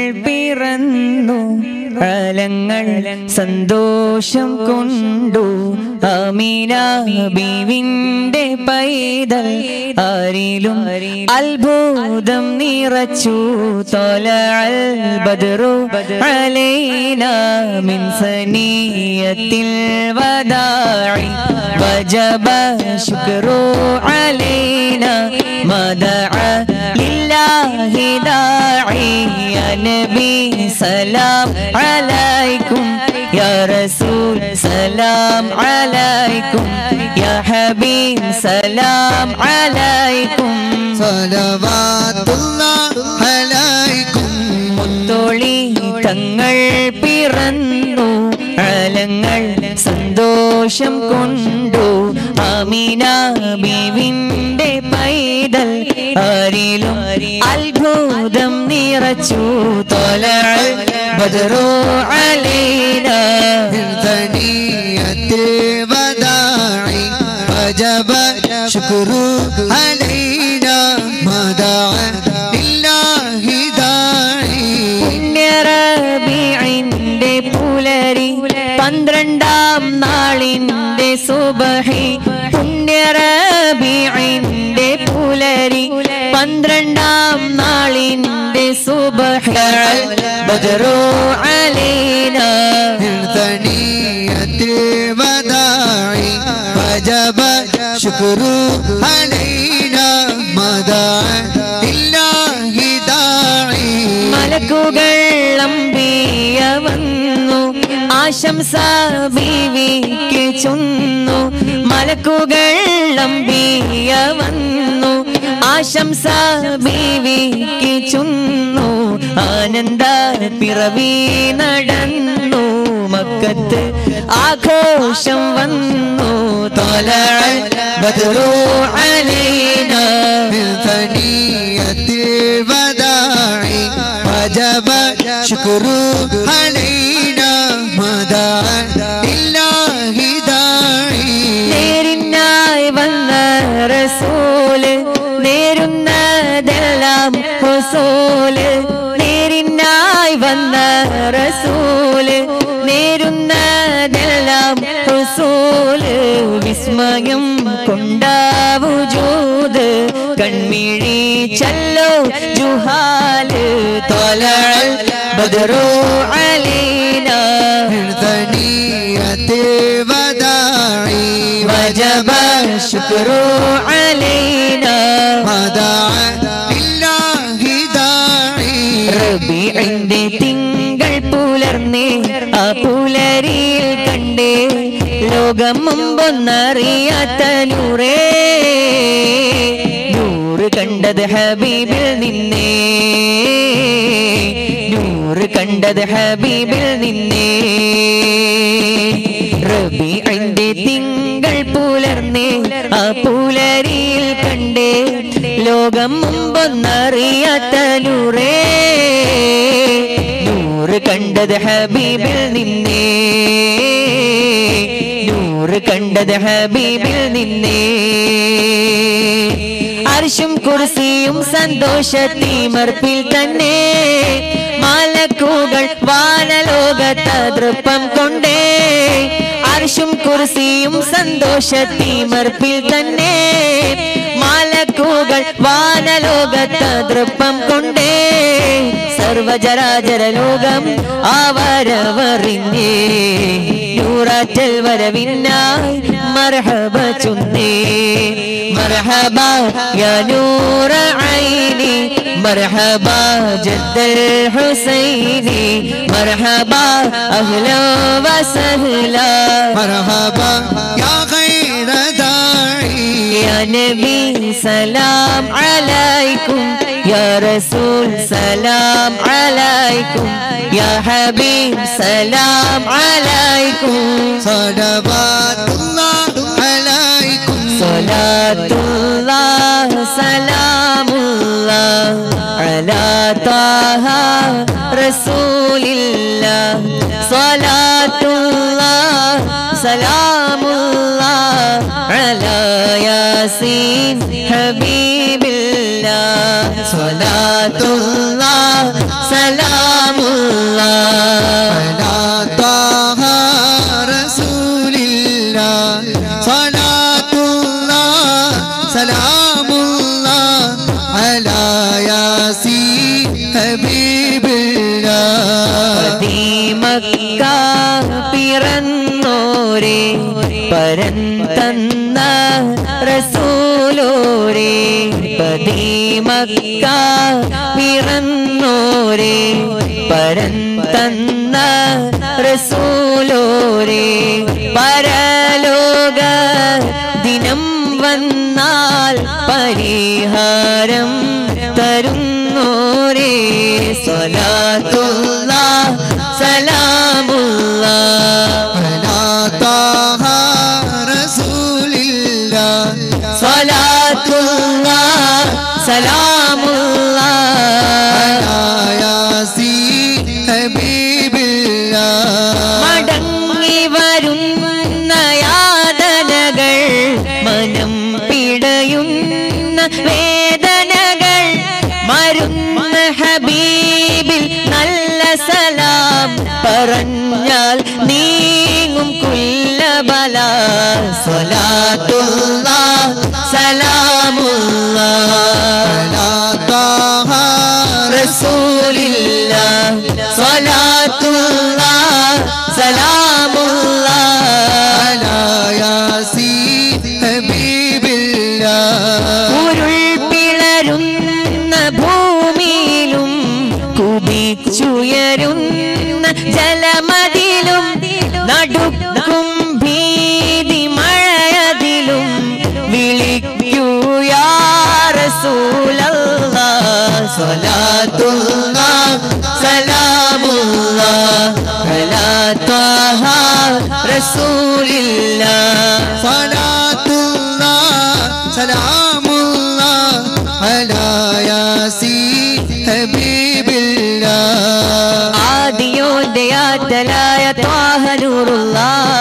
പിറന്നു കാലങ്ങൾ സന്തോഷം കൊണ്ടു അമീന ബീവിന്റെ പൈതൽ ആരിലും അത്ഭുതം നിറച്ചു തോല ബദറു അലൈന മിൻ സനിയത്തിൽ വദാഇ വജബ ശുക്രു അലൈന മദഅ ലില്ലാഹി ദാഇ യാ നബി സലാം അലൈക്കും യാ റസൂൽ സലാം അലൈക്കും യാ ഹബീബ് സലാം അലൈക്കും സ്വലവാത്തുല്ലാഹ് അലൈക്കും മുത്തോളി തങ്ങൾ പിറന്നു അലങ്ങൾ സന്തോഷം കൊണ്ടു അമീന ബീവിന്റെ പൈതൽ ആരിലും അത്ഭുതം നിറച്ചു തോല ബദറോ അലീന ثنية الوداع وجب شكر علينا ما دعا لله داعي പുണ്യറബീഇന്റെ പുലരി പന്ത്രണ്ടാം നാളിന്റെ സുബഹി പുണ്യറബീഇന്റെ പുലരി പന്ത്രണ്ടാം നാളിന്റെ സുബഹി ബദറു അലൈന ثنية الوداع وجب شكر علينا ما دعا لله داعي മലക്കുകൾ അമ്പിയ വന്നു ആശംസ ബീവിക്ക് ചൊന്നു മലക്കുകൾ അമ്പിയ വന്നു ആശംസ ബീവിക്ക് ചൊന്നു ആനന്ദ പിറവി നടന്നു മക്കത്ത് ആഘോഷം വന്നു തോല ബദറു അലൈന من ثنية الوداع وجب شكر علينا ما دعا لله داعي നേരിനായി വന്ന റസൂല് നേരുന്നതെല്ലാം ഹുസൂല് നേരിനായി വന്ന റസൂല് നേരുന്നതെല്ലാം ഹുസൂല് വിസ്മയം കൊണ്ടാവുജൂത് കൺമിഴി ചല്ലോ ജുഹാല് തോല ബദറു അലീന من ثنية الوداع وجب الشكر علينا ما دعا لله ദാഇ റബീഇന്റെ തിങ്കൾ പുലർന്നേ ആ പുലരിയിൽ കണ്ടേ ലോകം മുമ്പൊന്നറിയാത്ത നൂറേ നൂറ് കണ്ടത് ഹബീബിൽ നിന്നേ നൂറ് കണ്ടത് ഹബീബിൽ നിന്നേ റബീഇന്റെ തിങ്കൾ പുലർന്നേ ആ പുലരിയിൽ കണ്ടേ ലോകം മുമ്പൊന്നറിയാത്ത നൂറേ നൂറ് കണ്ടത് ഹബീബിൽ നിന്നേ നൂറ് കണ്ടത് ഹബീബിൽ നിന്നേ അർഷും കുർസിയും സന്തോഷത്തീമർപ്പിൽ തന്നെ മാലക്കൂകൾ വാനലോകത്ത ദൃപ്പം കൊണ്ടേ അർഷും കുർസിയും സന്തോഷത്തീമർപ്പിൽ തന്നെ മാലക്കൂകൾ വാനലോകത്ത ദൃപ്പം കൊണ്ടേ സർവചരാചര ലോകം ആവരവറിഞ്ഞേ നൂറാറ്റൽ വരവിനായി മർഹബ ചുന്നേ മർഹബ യാ നൂറ ഐനി മർഹബ ജദ്ദൽ ഹുസൈനി മർഹബ അഹ്ലാ വസഹ്ലാ مرحبا يا خير داعي يا نبي سلام عليكم يا رسول سلام عليكم يا حبيب سلام عليكم صلوات الله عليكم صلاة الله سلام الله على طه رسول الله صلاة الله سلام الله على ياسين حبيب الله صلاة الله سلام الله على طه رسول الله صلاة الله سلام الله على ياسين حبيب الله മക്ക പിറന്നോരെ പരൻ തന്ന റസൂലോരെ പതിമക്ക പിറന്നോരെ പരൻ തന്ന റസൂലോരെ പരലോക ദിനം വന്നാൽ പരിഹാരം തരുന്നോരേ സ്വലാത്തുള്ള സലാമുള്ള على طه رسول الله സ്വലാത്തുള്ള സലാമുള്ള على ياسين حبيب الله മടങ്ങി വരുന്ന യാതനകൾ മനം പിടയുന്ന വേദനകൾ മരുന്ന ഹബീബിൽ നല്ല സലാം പറഞ്ഞാൽ നീങ്ങും കുല്ലബല സ്വലാത്തുള്ള സലാമുള്ള على طه റസൂലില്ല സ്വലാത്തുള്ള സലാമുള്ള على ياسين حبيب الله ഉരുൾ പിളരുന്ന ഭൂമിയിലും കുതിച്ചുയരുന്ന ജലമതിലും നടുക്കും ഭീതി മഴയതിലും വിളിക്കൂയാ റസൂലല്ലാ സ്വലാത്തുള്ള സലാമുള്ള അലാ ത്വഹ റസൂലില്ല صلاة الله سلام الله على ياسين حبيب الله ആദിയോന്റെ ആറ്റലായ ത്വാഹനൂറുള്ള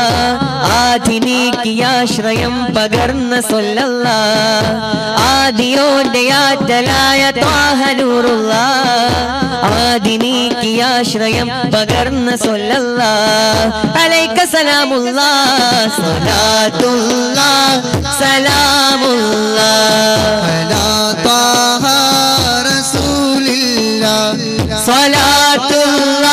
ആധിനീക്കിയാശ്രയം പകർന്ന സൊല്ലല്ല ആദിയോന്റെ ആറ്റലായ ത്വാഹനൂറുള്ള ആദിനീക്കിയാശ്രയം പകർന്ന സൊല്ലല്ല അലൈക്ക സലാമുള്ള സലാത്തുള്ള സലാമുള്ള على طه رسول الله സ്വലാത്തുള്ള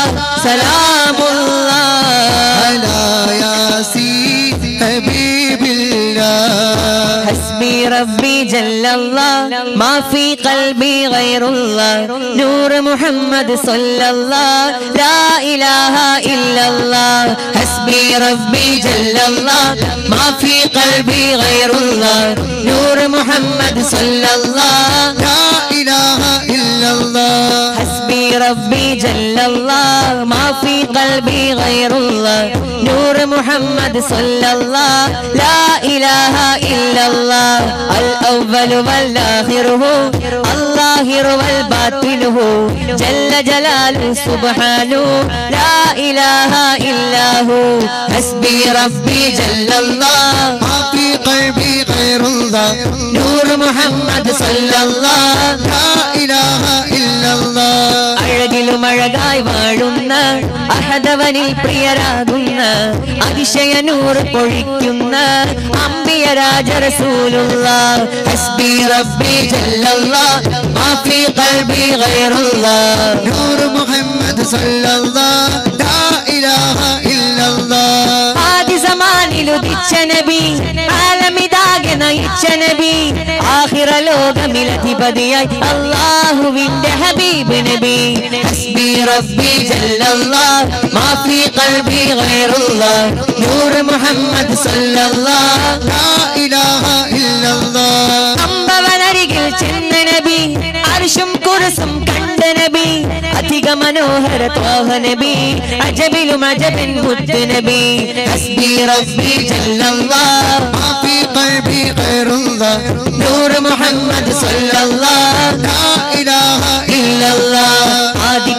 സലാമുള്ള على ياسين حبيب الله حسبي ربي جل الله ما في قلبي غير الله نور محمد صلى الله لا إله إلا الله حسبي ربي جل الله ما في قلبي غير الله نور محمد صلى الله لا إله إلا الله حسبي ربي جل الله ما في قلبي غير الله نور محمد صلى الله لا إله إلا الله الأول والآخر هو الظاهر والباطن هو جل جلاله سبحانه لا إله إلا هو حسبي ربي جل الله ما في قلبي غير الله نور محمد صلى الله لا إله إلا الله അഴകിലും അഴകായി വാഴുന്ന അഹദവനിൽ പ്രിയരാകുന്ന അതിശയനൂർ പൊഴിക്കുന്ന അമ്പിയ രാജ റസൂലുള്ള ഹസ്ബി റബ്ബി ജല്ലല്ലാ മാഫി ഖൽബി ഗൈറുല്ലാ نور محمد صلى الله لا إله إلا الله ആദ്യ സമാനിൽ ഉദിച്ച നബി ആലമിതാകെ നയിച്ച നബി ആഹിറ ലോകമിലധിപതിയായി അള്ളാഹുവിന്റെ ഹബീബ് നബി ഹസ്ബി റബ്ബി ജല്ലല്ലാഹ് മാഫി ഖൽബി ഗൈറുല്ലാഹ് നൂർ മുഹമ്മദ് സല്ലല്ലാഹ് لا إله إلا الله അമ്പവനരികിൽ ചെന്ന നബി അർഷും കുരസും കണ്ട നബി അധിക മനോഹര ത്വാഹ നബി അജബിലും അജബിൻ മുത്ത് നബി ഹസ്ബി റബ്ബി ജല്ലല്ലാഹ് ما في قلبي غير الله നൂർ മുഹമ്മദ് സല്ലല്ലാഹ് لا إله إلا ഇല്ലല്ലാഹ് ആദി പിതാവിൻ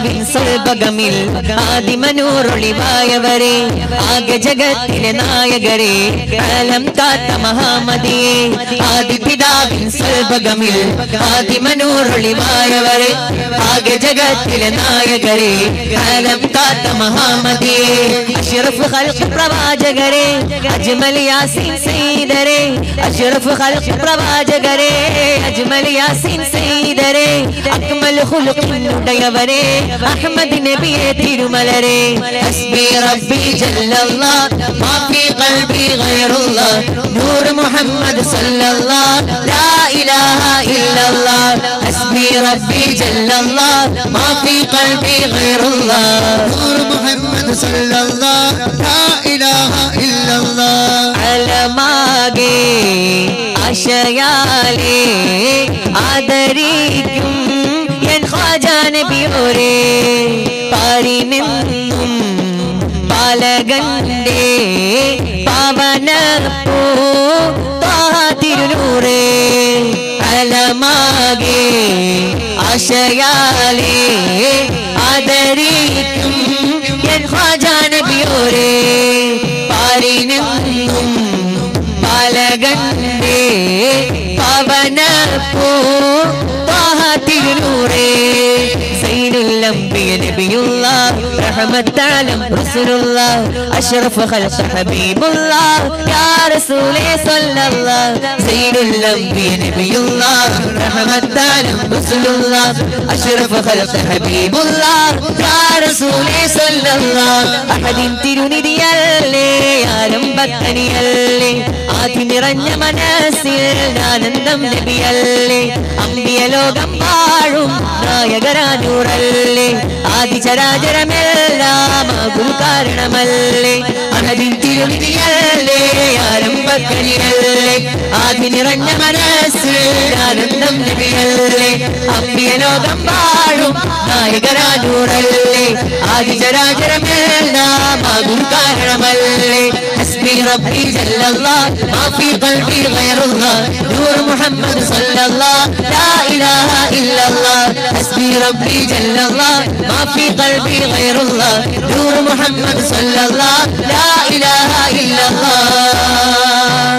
പിതാവിൻ സ്വൽപകമിൽ ആദിമനൂറൊളിവായവരെ ആകെ ജഗത്തിലെ നായകരെ കാലം കാത്ത മഹാമതിയെ ആദിപിതാവിൻ സ്വൽപകമിൽ ആദിമനൂറൊളിവായവരെ ആകെ ജഗത്തിലെ നായകരെ കാലം കാത്ത മഹാമതിയെ അഷ്റഫ് ഖൽഖ് പ്രവാചകരെ അജ്മൽ യാസീൻ സീദരെ അഷ്റഫ് ഖൽഖ് പ്രവാചകരെ അജ്മൽ യാസീൻ സീദരെ അക്മൽ ഖുലുഖിനുടയവരെ അഹ്മദ് നബിയെ തിരുമലരെ ഹസ്ബി റബ്ബി ജല്ലല്ലാഹ് മാ ഫീ ഖൽബി ഗൈറുല്ലാഹ് നൂർ മുഹമ്മദ് സല്ലല്ലാഹ് ലാ ഇലാഹ ഇല്ലല്ലാഹ് ഹസ്ബി റബ്ബി ജല്ലല്ലാഹ് മാ ഫീ ഖൽബി ഗൈറുല്ലാഹ് നൂർ മുഹമ്മദ് സല്ലല്ലാഹ് ലാ ഇലാഹ ഇല്ലല്ലാഹ് അലമാകെ ആശയാലേ ആദരിക്കും എൻ ഖാജാ നബിയോരെ പാരി നിന്നും പാലകന്റെ പാവന പൂ തിരുനൂറേ അലമാകെ ആശയാലേ ആദരിക്കും എൻ ഖാജാ നബിയോരെ പാരി നിന്നും പാലകന്റെ പവന പൂ തിരുനൂറേ സൈനുല്ലംബിയ നബിയുള്ള റഹ്മത്താലം റസൂലുള്ള അഷ്റഫ് ഖൽഖ ഹബീബുള്ള യാ റസൂലേ സ്വല്ലല്ലാഹ് സൈനുല്ലംബിയ നബിയുള്ള റഹ്മത്താലം റസൂലുള്ള അഷ്റഫ് ഖൽഖ ഹബീബുള്ള യാ റസൂലേ സ്വല്ലല്ലാഹ് അഹദിൻ തിരുനിധിയല്ലേ ആരംഭക്കനിയല്ലേ ആദ്യ നിറഞ്ഞ മനസ്സിൽ ആനന്ദം നബിയല്ലേ അമ്പിയ ലോകം വാഴും നായകരാനൂറല്ലേ ആദിചരാചരമെല്ലാം ഗുരു കാരണമല്ലേ അനതിൻ തിരുവിധിയല്ലേ ആരംഭക്കനിയല്ലേ ആദ്യ നിറഞ്ഞ മനസ്സിൽ ആനന്ദം നബിയല്ലേ അമ്പിയ ലോകം വാഴും നായകരാനൂറല്ലേ ആദിചരാചരമെല്ലാം ഗുരു കാരണമല്ലേ حسبي ربي جل الله ما في قلبي غير الله نور محمد صلى الله لا إله إلا الله حسبي ربي جل الله ما في قلبي غير الله نور محمد صلى الله لا إله إلا الله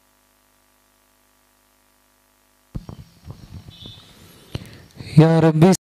يا ربي